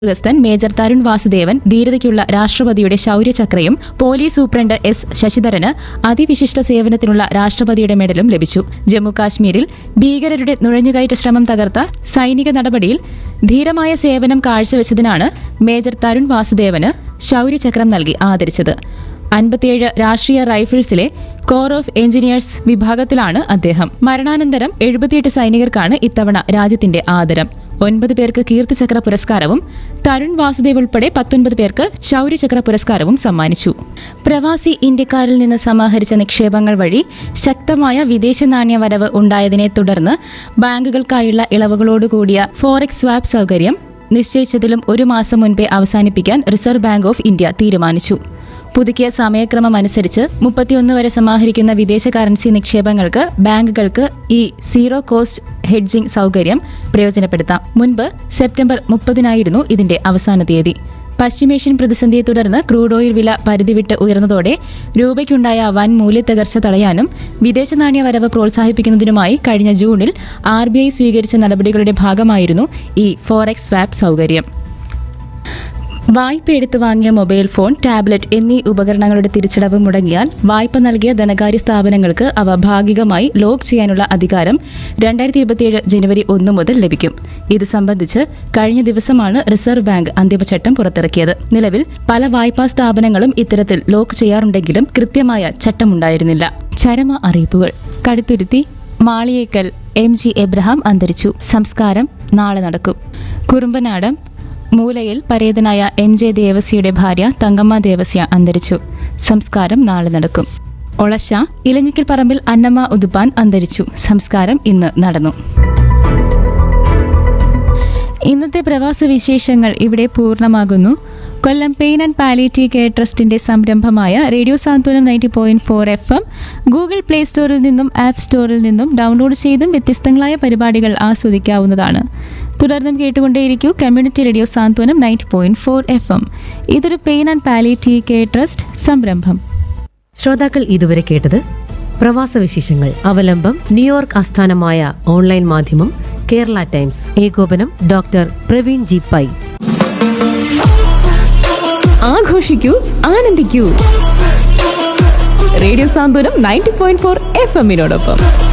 ഉദ്യോഗസ്ഥൻ മേജർ തരുൺ വാസുദേവൻ ധീരതയ്ക്കുള്ള രാഷ്ട്രപതിയുടെ ശൗര്യചക്രയും പോലീസ് സൂപ്രണ്ട് എസ് ശശിധരന് അതിവിശിഷ്ട സേവനത്തിനുള്ള രാഷ്ട്രപതിയുടെ മെഡലും ലഭിച്ചു ജമ്മു കാശ്മീരിൽ ഭീകരരുടെ നുഴഞ്ഞുകയറ്റ ശ്രമം തകർത്ത സൈനിക നടപടിയിൽ ധീരമായ സേവനം കാഴ്ചവെച്ചതിനാണ് മേജർ തരുൺ വാസുദേവന് ശൗര്യചക്രം നൽകി ആദരിച്ചത് അൻപത്തിയേഴ് രാഷ്ട്രീയ റൈഫിൾസിലെ കോർ ഓഫ് എഞ്ചിനീയേഴ്സ് വിഭാഗത്തിലാണ് അദ്ദേഹം മരണാനന്തരം എഴുപത്തിയെട്ട് സൈനികർക്കാണ് ഇത്തവണ രാജ്യത്തിന്റെ ആദരം ഒൻപത് പേർക്ക് കീർത്തിചക്ര പുരസ്കാരവും തരുൺ വാസുദേവ് ഉൾപ്പെടെ പത്തൊൻപത് പേർക്ക് ശൗര്യചക്ര പുരസ്കാരവും സമ്മാനിച്ചു പ്രവാസി ഇന്ത്യക്കാരിൽ നിന്ന് സമാഹരിച്ച നിക്ഷേപങ്ങൾ വഴി ശക്തമായ വിദേശ നാണ്യ വരവ് ഉണ്ടായതിനെ തുടർന്ന് ബാങ്കുകൾക്കായുള്ള ഇളവുകളോടുകൂടിയ ഫോറക്സ് സ്വാപ്പ് സൗകര്യം നിശ്ചയിച്ചതിലും ഒരു മാസം മുൻപേ അവസാനിപ്പിക്കാൻ റിസർവ് ബാങ്ക് ഓഫ് ഇന്ത്യ തീരുമാനിച്ചു പുതുക്കിയ സമയക്രമം അനുസരിച്ച് മുപ്പത്തിയൊന്ന് വരെ സമാഹരിക്കുന്ന വിദേശ കറൻസി നിക്ഷേപങ്ങൾക്ക് ബാങ്കുകൾക്ക് ഈ സീറോ കോസ്റ്റ് ഹെഡ്ജിംഗ് സൗകര്യം പ്രയോജനപ്പെടുത്താം മുൻപ് സെപ്റ്റംബർ മുപ്പതിനായിരുന്നു ഇതിന്റെ അവസാന തീയതി പശ്ചിമേഷ്യൻ പ്രതിസന്ധിയെ തുടർന്ന് ക്രൂഡ് ഓയിൽ വില പരിധി വിട്ട് ഉയർന്നതോടെ രൂപയ്ക്കുണ്ടായ വൻ മൂല്യത്തകർച്ച തടയാനും വിദേശ നാണ്യ വരവ് പ്രോത്സാഹിപ്പിക്കുന്നതിനുമായി കഴിഞ്ഞ ജൂണിൽ ആർ സ്വീകരിച്ച നടപടികളുടെ ഭാഗമായിരുന്നു ഈ ഫോറക്സ് സ്വാപ്പ് സൗകര്യം വായ്പ എടുത്തു വാങ്ങിയ മൊബൈൽ ഫോൺ ടാബ്ലറ്റ് എന്നീ ഉപകരണങ്ങളുടെ തിരിച്ചടവ് മുടങ്ങിയാൽ വായ്പ നൽകിയ ധനകാര്യ സ്ഥാപനങ്ങൾക്ക് അവ ഭാഗികമായി ലോക്ക് ചെയ്യാനുള്ള അധികാരം രണ്ടായിരത്തി ഇരുപത്തിയേഴ് ജനുവരി ഒന്ന് മുതൽ ലഭിക്കും ഇത് സംബന്ധിച്ച് കഴിഞ്ഞ ദിവസമാണ് റിസർവ് ബാങ്ക് അന്തിമചട്ടം പുറത്തിറക്കിയത് നിലവിൽ പല വായ്പാ സ്ഥാപനങ്ങളും ഇത്തരത്തിൽ ലോക്ക് ചെയ്യാറുണ്ടെങ്കിലും കൃത്യമായ ചട്ടമുണ്ടായിരുന്നില്ല ചരമ അറിയിപ്പുകൾ കടുത്തുരുത്തി മാളിയേക്കൽ എം ജി എബ്രഹാം അന്തരിച്ചു സംസ്കാരം നാളെ നടക്കും കുറുമ്പനാടം മൂലയിൽ പരേതനായ എൻ ജെ ദേവസ്യയുടെ ഭാര്യ തങ്കമ്മ ദേവസ്യ അന്തരിച്ചു സംസ്കാരം നാളെ നടക്കും ഒളശ ഇലഞ്ഞിക്കൽ പറമ്പിൽ അന്നമ്മ ഉതുപ്പാൻ അന്തരിച്ചു സംസ്കാരം ഇന്ന് നടന്നു ഇന്നത്തെ പ്രവാസ വിശേഷങ്ങൾ ഇവിടെ പൂർണ്ണമാകുന്നു Kollam pain and palliative care ട്രസ്റ്റിന്റെ സംരംഭമായ radio Santhwanam ninety point four F M Google play സ്റ്റോറിൽ നിന്നും ആപ്പ് സ്റ്റോറിൽ നിന്നും ഡൗൺലോഡ് ചെയ്തും വ്യത്യസ്തങ്ങളായ പരിപാടികൾ ആസ്വദിക്കാവുന്നതാണ് തുടർന്നും കേട്ടുകൊണ്ടേയിരിക്കൂ community radio Santhwanam ninety point four F M ഇതൊരു pain and palliative care trust സംരംഭം ശ്രോതാക്കൾ ഇതുവരെ കേട്ടത് പ്രവാസ വിശേഷങ്ങൾ അവലംബം ന്യൂയോർക്ക് ആസ്ഥാനമായ ഓൺലൈൻ മാധ്യമം കേരള ടൈംസ് ഏകോപനം ഡോക്ടർ പ്രവീൺ ജി പൈ ആഘോഷിക്കൂ ആനന്ദിക്കൂ radio Santhwanam ninety point four F എമ്മിനോടൊപ്പം